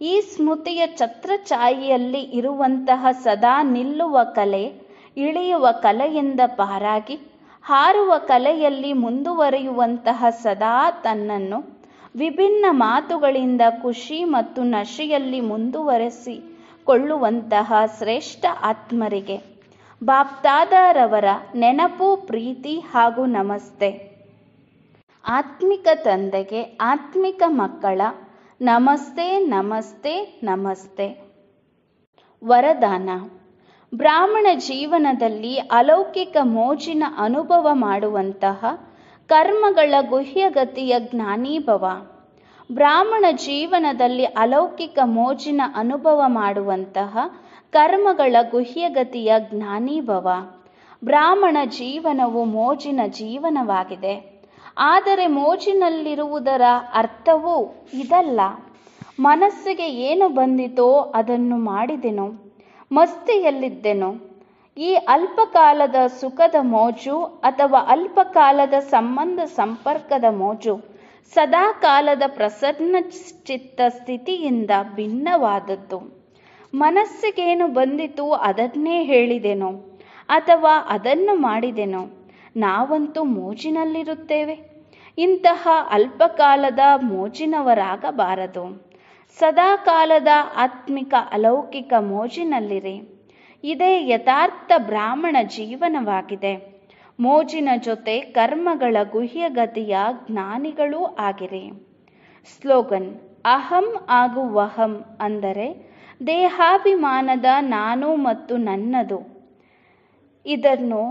[SPEAKER 1] ಈ ಸ್ಮೃತಿಯ ಛತ್ರಛಾಯೆಯಲ್ಲಿ ಇರುವಂತಹ ಸದಾ ನಿಲ್ಲುವ ಕಲೆ ಇಳಿಯುವ ಕಲೆಯಿಂದ ಪಾರಾಗಿ ಹಾರುವ ಕಲೆಯಲ್ಲಿ ಮುಂದುವರಿಯುವಂತಹ ಸದಾ ತನ್ನನ್ನು ವಿಭಿನ್ನ ಮಾತುಗಳಿಂದ ಖುಷಿ ಮತ್ತು ನಶೆಯಲ್ಲಿ ಮುಂದುವರೆಸಿಕೊಳ್ಳುವಂತಹ ಶ್ರೇಷ್ಠ ಆತ್ಮರಿಗೆ ಬಾಪ್ದಾದರವರ ನೆನಪು ಪ್ರೀತಿ ಹಾಗೂ ನಮಸ್ತೆ ಆತ್ಮಿಕ ತಂದೆಗೆ ಆತ್ಮಿಕ ಮಕ್ಕಳ ನಮಸ್ತೆ ನಮಸ್ತೆ ನಮಸ್ತೆ ವರದಾನ ಬ್ರಾಹ್ಮಣ ಜೀವನದಲ್ಲಿ ಅಲೌಕಿಕ ಮೋಜಿನ ಅನುಭವ ಮಾಡುವಂತಹ ಕರ್ಮಗಳ ಗುಹ್ಯಗತಿಯ ಜ್ಞಾನೀಭವ ಬ್ರಾಹ್ಮಣ ಜೀವನದಲ್ಲಿ ಅಲೌಕಿಕ ಮೋಜಿನ ಅನುಭವ ಮಾಡುವಂತಹ ಕರ್ಮಗಳ ಗುಹ್ಯಗತಿಯ ಜ್ಞಾನೀಭವ ಬ್ರಾಹ್ಮಣ ಜೀವನವು ಮೋಜಿನ ಜೀವನವಾಗಿದೆ ಆದರೆ ಮೋಜಿನಲ್ಲಿರುವುದರ ಅರ್ಥವೂ ಇದಲ್ಲ ಮನಸ್ಸಿಗೆ ಏನು ಬಂದಿತೋ ಅದನ್ನು ಮಾಡಿದೆನೋ ಮಸ್ತಿಯಲ್ಲಿದ್ದೆನೋ ಈ ಅಲ್ಪಕಾಲದ ಸುಖದ ಮೋಜು ಅಥವಾ ಅಲ್ಪಕಾಲದ ಸಂಬಂಧ ಸಂಪರ್ಕದ ಮೋಜು ಸದಾ ಕಾಲದ ಪ್ರಸನ್ನ ಚಿತ್ತ ಸ್ಥಿತಿಯಿಂದ ಭಿನ್ನವಾದದ್ದು ಮನಸ್ಸಿಗೇನು ಬಂದಿತು ಅದನ್ನೇ ಹೇಳಿದೆನೋ ಅಥವಾ ಅದನ್ನು ಮಾಡಿದೆನೋ ನಾವಂತೂ ಮೋಜಿನಲ್ಲಿರುತ್ತೇವೆ ಇಂತಹ ಅಲ್ಪಕಾಲದ ಮೋಜಿನವರಾಗಬಾರದು ಸದಾ ಕಾಲದ ಆತ್ಮಿಕ ಅಲೌಕಿಕ ಮೋಜಿನಲ್ಲಿರಿ ಇದೇ ಯಥಾರ್ಥ ಬ್ರಾಹ್ಮಣ ಜೀವನವಾಗಿದೆ ಮೋಜಿನ ಜೊತೆ ಕರ್ಮಗಳ ಗುಹ್ಯಗತಿಯ ಜ್ಞಾನಿಗಳೂ ಆಗಿರಿ ಸ್ಲೋಗನ್ ಅಹಂ ಹಾಗೂ ವಹಂ ಅಂದರೆ ದೇಹಾಭಿಮಾನದ ನಾನು ಮತ್ತು ನನ್ನದು ಇದನ್ನು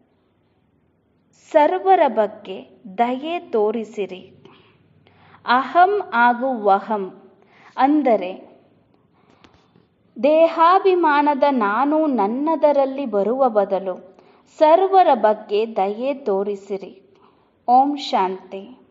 [SPEAKER 1] ಸರ್ವರ ಬಗ್ಗೆ ದಯೆ ತೋರಿಸಿರಿ ಅಹಂ ಹಾಗೂ ವಹಂ ಅಂದರೆ ದೇಹಾಭಿಮಾನದ ನಾನು ನನ್ನದರಲ್ಲಿ ಬರುವ ಬದಲು ಸರ್ವರ ಬಗ್ಗೆ ದಯೆ ತೋರಿಸಿರಿ ಓಂ ಶಾಂತಿ